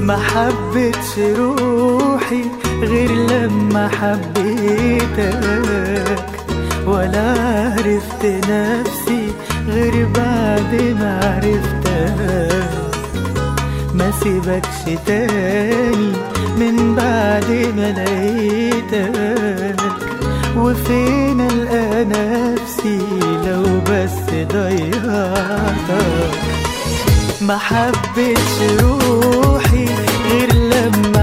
ما حبتش روحي غير لما حبيتك ولا عرفت نفسي غير بعد ما عرفتك ما سيبكش تاني من بعد ما لقيتك وفين القى نفسي لو بس ضيعتك ما حبتش روحي غير لما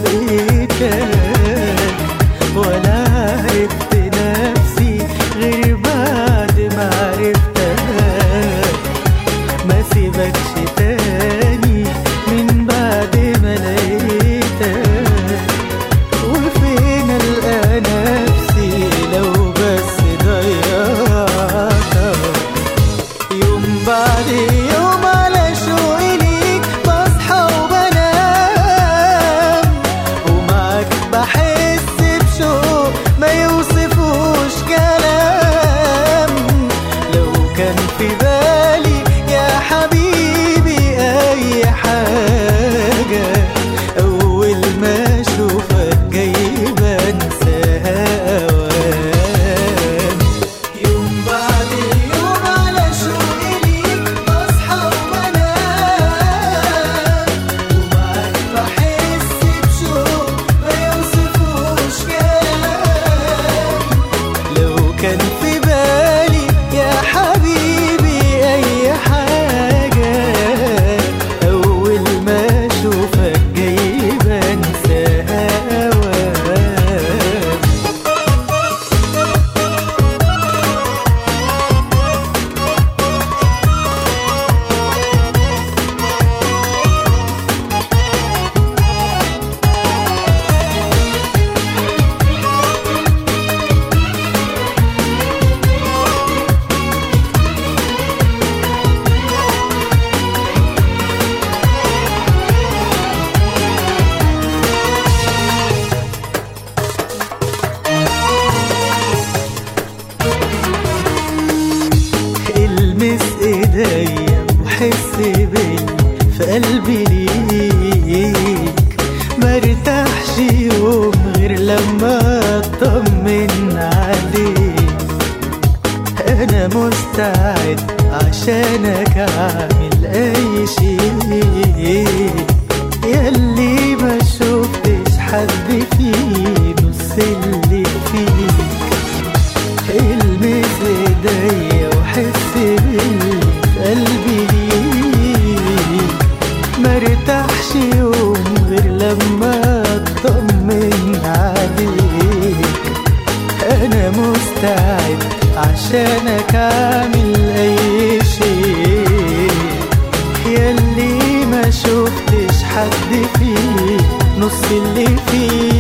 حبيتك ولا عرفت نفسي غير بعد ما عرفتك ما سيبكش تاني من بعد ما لقيتك وفين القى نفسي لو بس ضيعتك يوم بعد يوم على شوقي ليك بصحى وبنام ومعاك بحس بشوق ما يوصفوش كلام لو كان في بالي يا حبيبي اي حاجة اول ما اشوفك جاي بنساها اوام يوم بعد يوم على شوقي ليك بصحى وبنام ومعاك بحس بشوق ما يوصفوش كلام لو كان في بالي يا حبيبي اي حاجة اول ما اشوفك جاي بنساها اوام المس ايديا وحس بيا في قلبي ليك مرتاحش يوم غير لما اطمن عليك انا مستعد عشانك اعمل اي شيء ياللي ما شفتش حد فيه نص اللي فيك المس ايديا وحس باللي في قلبي ليك مرتاحش يوم غير لما اطمن عليك انا مستعد عشانك اعمل اي شيء ياللي ما شفتش حد فيه نص اللي فيه